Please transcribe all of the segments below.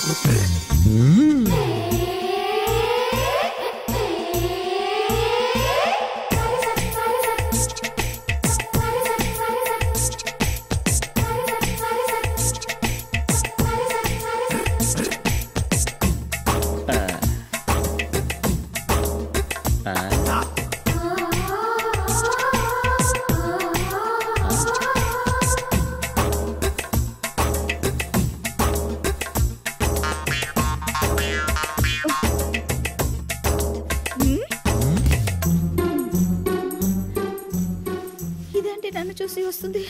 ఇదేంటి నన్ను చూసి వస్తుంది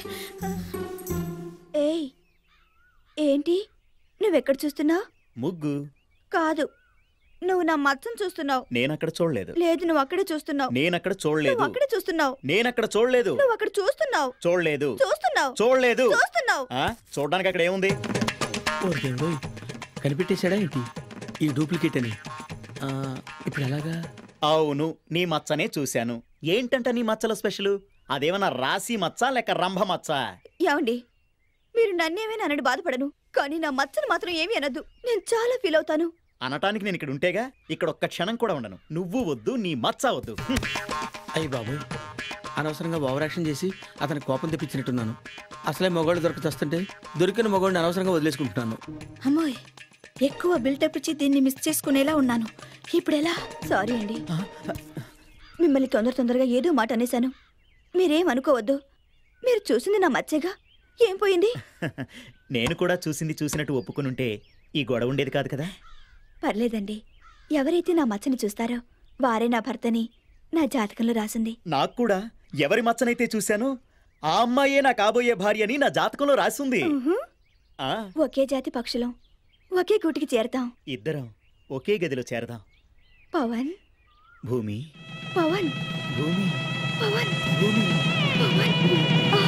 ఏయ్ ఏంటి నువ్వెక్కడ చూస్తున్నావు ముగ్గు కాదు నువ్వు నా మచ్చను చూస్తున్నావు నేనక్కడ చూడలేదు లేదు నువ్వు అక్కడే చూస్తున్నావు నేనక్కడ నువ్వు చూడలేదు అక్కడే చూస్తున్నావు నేనక్కడ చూడలేదు నువ్వు అక్కడ చూస్తున్నావు చూడలేదు చూస్తున్నావు చూడలేదు చూస్తున్నావు ఆ చూడడానికి అక్కడ ఏముంది ఓ దేవుడోయ్ కనిపెట్టేశాడా ఏంటి ఈ డూప్లికేట్ అని ఆ, ఇప్పుడు ఎలాగా అవును నీ మచ్చనే చూశాను ఏంటంట నీ మచ్చల స్పెషల్ అదేమన్నా రాసి మచ్చ లేక రంభ మచ్చ ఏమండి మీరు నన్నేమైనా అనని బాధపడను కానీ నా మచ్చను మాత్రం ఏమీ అనద్దు నేను చాలా ఫీల్ అవుతాను అనటానికి నేను ఇక్కడ ఉంటేగా ఇక్కడ ఒక్క క్షణం కూడా ఉండను నువ్వు వద్దు నీ మచ్చ వద్దు హ్మ్. అయ్యి బాబు అనవసరంగా ఓవర్ యాక్షన్ చేసి అతని కోపం తెప్పించినట్టున్నాను అసలే మొగాడు దొరకచొస్తుంటే దొరికిన మొగాడిని అనవసరంగా వదిలేసుకుంటున్నాను అమ్మోయ్ ఎక్కువ బిల్డప్ ఇచ్చి దీన్ని మిస్ చేసుకునేలా ఉన్నాను ఇప్పుడు ఎలా సారీ అండి మిమ్మల్ని తొందర తొందరగా ఏదో మాట అనేశాను మీరేం అనుకోవద్దు మీరు చూసింది నా మచ్చేగా ఏం పోయింది నేను కూడా చూసింది చూసినట్టు ఒప్పుకునుంటే ఈ గొడవ ఉండేది కాదు కదా పర్లేదండి ఎవరైతే నా మచ్చని చూస్తారో వారే నా భర్తని నా జాతకంలో రాసింది నాకు కూడా ఎవరి మచ్చనైతే చూశానో ఆ అమ్మాయే నా కాబోయే భార్య అని నా జాతకంలో రాసింది ఉహు. ఆ ఒకే జాతి పక్షులం ఒకే గూటికి చేరతాం ఇద్దరం ఒకే గదిలో చేరదాం పవన్ భూమి పవన్ భూమి పవన్ భూమి పవన్ ఆ.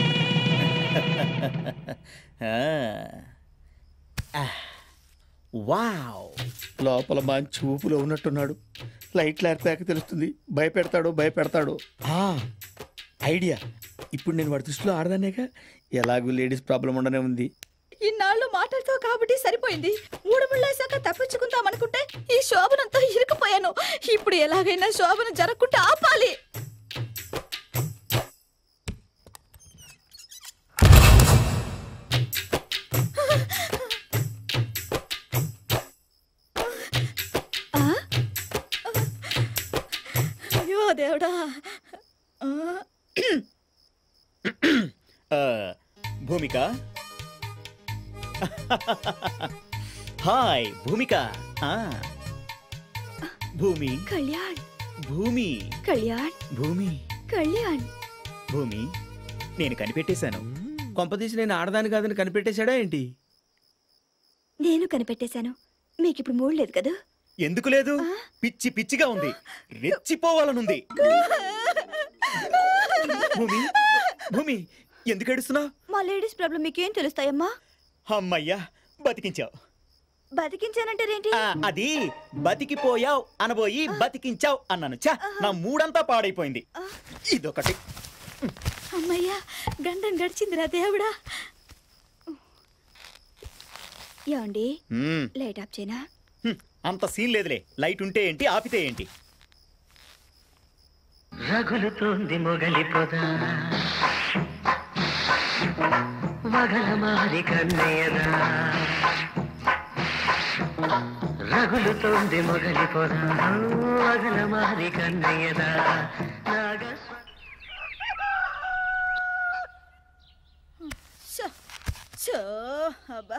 ఆ. ఆ. వావ్ లోపల మంచి ఊపులో ఉన్నట్టున్నాడు లైట్లు ఏర్పాక తెలుస్తుంది భయపెడతాడు భయపెడతాడు ఆ, ఐడియా ఇప్పుడు నేను వాడి దృష్టిలో ఆడదానేగా ఎలాగూ లేడీస్ ప్రాబ్లం ఉండనే ఉంది ఇన్నాళ్ళు మాటలతో కాబట్టి సరిపోయింది ఊడముళ్ళేశాక తప్పించుకుందాం అనుకుంటే ఈ శోభనంతో ఇరుకుపోయాను ఇప్పుడు ఎలాగైనా శోభను జరగకుండా ఆపాలి ఆ? అయ్యో దేవుడా ఆ. ఆ, భూమిక హాయ్ భూమిక ఆ. భూమి కళ్యాణ్ భూమి కళ్యాణ్ భూమి కళ్యాణ్ భూమి నేను కనిపెట్టేశాను కొంపదీసి నేను ఆడదాని కాదని కనిపెట్టేశాడా ఏంటి నేను కనిపెట్టేశాను మీకు ఇప్పుడు మూడు లేదు కదా ఎందుకు లేదు పిచ్చి పిచ్చిగా ఉంది రెచ్చిపోవాలనుంది భూమి భూమి ఎందుకు ఏడుస్తున్నావు మా లేడీస్ ప్రాబ్లం మీకేం తెలుస్తాయమ్మా అమ్మయ్యా బతికించావు బతికించానంటారేంటి ఆ, అది బతికిపోయావు అనబోయి బతికించావు అన్నాను చా నా మూడంతా పాడైపోయింది ఇదొకటి అమ్మయ్యా గండం గడిచిందిరా దేవుడా ఏమండి మ్మ్. లైట్ ఆఫ్ చేయనా హ్మ్, అంత సీన్ లేదులే లైట్ ఉంటే ఏంటి ఆపితే ఏంటి రగులుతోంది మొగలి పొద మగల మారి కన్నయ్యదా రగులుతోంది మొగలి పొద మగల మారి కన్నయ్యదా నాగస్వ షో షో అబ్బా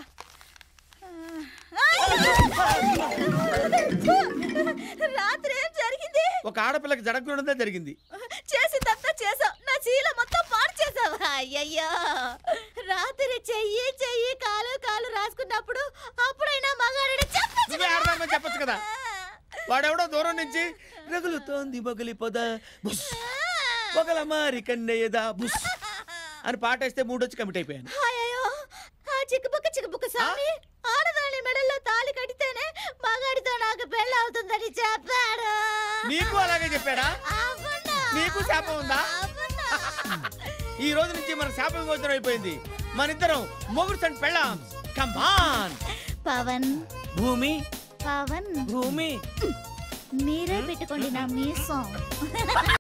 రాత్రి ఏం జరిగింది ఒక ఆడపిల్లకి జరగకూడదే జరిగింది చేసిందంతా చేసావు నా చీల మొత్తం పాడు చేసావు అయ్యయ్యో రాత్రి చెయ్యి చెయ్యి కాలు కాలు రాసుకున్నప్పుడు అప్పుడైనా మగాడు నువ్వే ఆడదామని చెప్పొచ్చు కదా వాడెవడో దూరం నుంచి రగులుతోంది మొగలి పొద బుస్ పొగల మారి కన్నయ్యదా బుస్ అని పాటేస్తే మూడొచ్చి కమిట్ అయిపోయాను అయ్యో ఆ చిక్కుబుక్క చిక్కుబుక్క స్వామి ఆడదాని మెడల్లో తాళి కడితేనే మగాడితో నాకు పెళ్ళి అవుతుందని చెప్పాడు నీకు అలాగే చెప్పాడా అవునా? నీకు శాపం ఉందా అవునా? ఈ రోజు నుంచి మన శాప విమోచనం అయిపోయింది మన ఇద్దరం మొగుడు అండ్ పెళ్ళాం కమాన్ పవన్ భూమి పవన్ భూమి మీరే పెట్టుకోండి నా మీసం